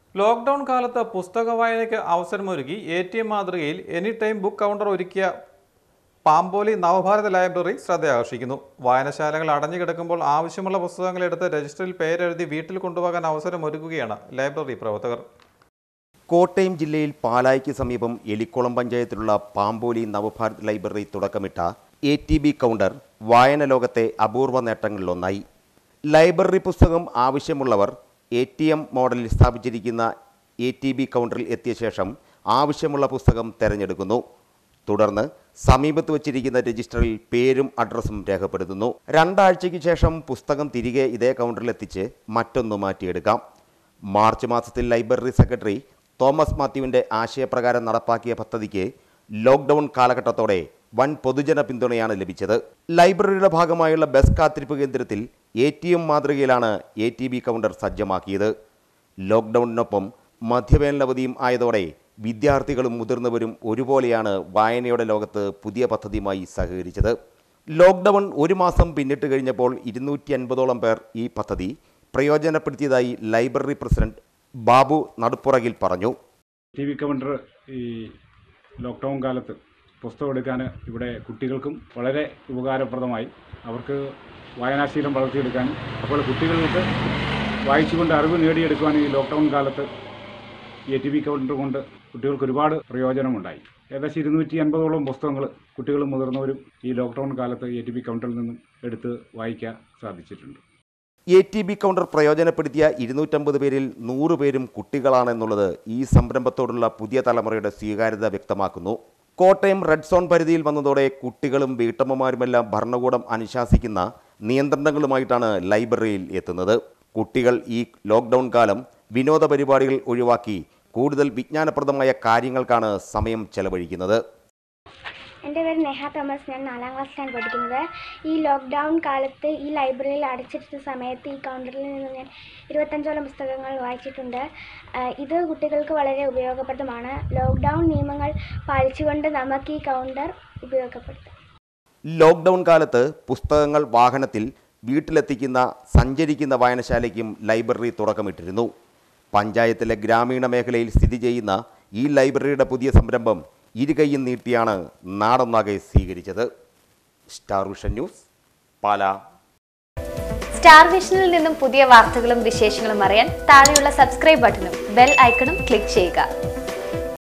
lockdown കാലത്ത് പുസ്തക വായനയ്ക്ക് അവസരമൊരുക്കി എ ടി എം മാതൃകയിൽ എനി ടൈം ബുക്ക് കൗണ്ടർ ഒരുക്കിയ പാമ്പോലി നവഭാരത ലൈബ്രറി ശ്രദ്ധയാകർഷിക്കുന്നു വായനശാലകൾ അടഞ്ഞു കിടക്കുമ്പോൾ ആവശ്യമുള്ള പുസ്തകങ്ങൾ എടുത്ത് രജിസ്റ്ററിൽ പേരെഴുതി വീട്ടിൽ കൊണ്ടുപോകാൻ അവസരമൊരുക്കുകയാണ് ലൈബ്രറി പ്രവർത്തകർ കോട്ടയം ജില്ലയിൽ പാലായ്ക്ക് സമീപം എലിക്കുളം പഞ്ചായത്തിലുള്ള പാമ്പോലി നവഭാരത് ലൈബ്രറി തുടക്കമിട്ട എ ടി ബി കൗണ്ടർ വായന ലോകത്തെ അപൂർവ നേട്ടങ്ങളിലൊന്നായി ലൈബ്രറി പുസ്തകം ആവശ്യമുള്ളവർ എ ടി എം മോഡലിൽ സ്ഥാപിച്ചിരിക്കുന്ന എ ടി ബി കൗണ്ടറിൽ എത്തിയ ശേഷം ആവശ്യമുള്ള പുസ്തകം തിരഞ്ഞെടുക്കുന്നു തുടർന്ന് സമീപത്ത് വച്ചിരിക്കുന്ന രജിസ്റ്ററിൽ പേരും അഡ്രസ്സും രേഖപ്പെടുത്തുന്നു രണ്ടാഴ്ചയ്ക്ക് ശേഷം പുസ്തകം തിരികെ ഇതേ കൗണ്ടറിൽ എത്തിച്ച് മറ്റൊന്ന് മാറ്റിയെടുക്കാം മാർച്ച് മാസത്തിൽ ലൈബ്രറി സെക്രട്ടറി തോമസ് മാത്യുവിൻ്റെ ആശയപ്രകാരം നടപ്പാക്കിയ പദ്ധതിക്ക് ലോക്ക്ഡൗൺ കാലഘട്ടത്തോടെ വൻ പൊതുജന പിന്തുണയാണ് ലഭിച്ചത് ലൈബ്രറിയുടെ ഭാഗമായുള്ള ബസ് കാത്തിരിപ്പ് കേന്ദ്രത്തിൽ എ ടി എം മാതൃകയിലാണ് എ ടി ബി കൗണ്ടർ സജ്ജമാക്കിയത് ലോക്ക്ഡൗണിനൊപ്പം മധ്യവേനലവധിയും ആയതോടെ വിദ്യാർത്ഥികളും മുതിർന്നവരും ഒരുപോലെയാണ് വായനയുടെ ലോകത്ത് പുതിയ പദ്ധതിയുമായി സഹകരിച്ചത് ലോക്ക്ഡൗൺ ഒരു മാസം പിന്നിട്ട് കഴിഞ്ഞപ്പോൾ ഇരുന്നൂറ്റി അൻപതോളം പേർ ഈ പദ്ധതി പ്രയോജനപ്പെടുത്തിയതായി ലൈബ്രറി പ്രസിഡന്റ് ബാബു നടുപ്പുറകിൽ പറഞ്ഞു ടി വി കൗണ്ടർ ഈ ലോക്ക്ഡൗൺ കാലത്ത് പുസ്തകം എടുക്കാൻ ഇവിടെ കുട്ടികൾക്കും വളരെ ഉപകാരപ്രദമായി അവർക്ക് വായനാശീലം വളർത്തിയെടുക്കാനും അപ്പോൾ കുട്ടികൾക്ക് വായിച്ചുകൊണ്ട് അറിവ് നേടിയെടുക്കുവാൻ ഈ ലോക്ക്ഡൗൺ കാലത്ത് എ ടി വി കൗണ്ടർ കൊണ്ട് കുട്ടികൾക്ക് ഒരുപാട് പ്രയോജനമുണ്ടായി ഏകദേശം ഇരുന്നൂറ്റി അൻപതോളം പുസ്തകങ്ങൾ കുട്ടികളും മുതിർന്നവരും ഈ ലോക്ക്ഡൗൺ കാലത്ത് എ ടി വി കൗണ്ടറിൽ നിന്നും എടുത്ത് വായിക്കാൻ സാധിച്ചിട്ടുണ്ട് എ ടി ബി കൗണ്ടർ പ്രയോജനപ്പെടുത്തിയ ഇരുന്നൂറ്റമ്പത് പേരിൽ നൂറ് പേരും കുട്ടികളാണെന്നുള്ളത് ഈ സംരംഭത്തോടുള്ള പുതിയ തലമുറയുടെ സ്വീകാര്യത വ്യക്തമാക്കുന്നു കോട്ടയം റെഡ് സോൺ പരിധിയിൽ വന്നതോടെ കുട്ടികളും വീട്ടമ്മമാരുമെല്ലാം ഭരണകൂടം അനുശാസിക്കുന്ന നിയന്ത്രണങ്ങളുമായിട്ടാണ് ലൈബ്രറിയിൽ എത്തുന്നത് കുട്ടികൾ ഈ ലോക്ക്ഡൗൺ കാലം വിനോദ പരിപാടികൾ ഒഴിവാക്കി കൂടുതൽ വിജ്ഞാനപ്രദമായ കാര്യങ്ങൾക്കാണ് സമയം ചെലവഴിക്കുന്നത് എൻ്റെ പേര് നെഹ തോമസ് ഞാൻ നാലാം ക്ലാസ്സിലാണ് പഠിക്കുന്നത് ഈ ലോക്ക്ഡൗൺ കാലത്ത് ഈ ലൈബ്രറിയിൽ അടച്ചിട്ട സമയത്ത് ഈ കൗണ്ടറിൽ നിന്ന് ഞാൻ ഇരുപത്തഞ്ചോളം പുസ്തകങ്ങൾ വായിച്ചിട്ടുണ്ട് ആ, ഇത് കുട്ടികൾക്ക് വളരെ ഉപയോഗപ്രദമാണ് ലോക്ക്ഡൗൺ നിയമങ്ങൾ പാലിച്ചുകൊണ്ട് നമുക്ക് ഈ കൗണ്ടർ ഉപയോഗപ്പെടുത്താം ലോക്ക്ഡൗൺ കാലത്ത് പുസ്തകങ്ങൾ വാഹനത്തിൽ വീട്ടിലെത്തിക്കുന്ന സഞ്ചരിക്കുന്ന വായനശാലയ്ക്കും ലൈബ്രറി തുടക്കമിട്ടിരുന്നു പഞ്ചായത്തിലെ ഗ്രാമീണ മേഖലയിൽ സ്ഥിതി ചെയ്യുന്ന ഈ ലൈബ്രറിയുടെ പുതിയ സംരംഭം ഇരുകൈയും നീട്ടിയാണ് നാടൊന്നാകെ സ്വീകരിച്ചത് Star Vision News Pala Star വിഷനിൽ നിന്നും പുതിയ വാർത്തകളും വിശേഷങ്ങളും അറിയാൻ താഴെയുള്ള സബ്സ്ക്രൈബ് ബട്ടണും ബെൽ ഐക്കണും ക്ലിക്ക് ചെയ്യുക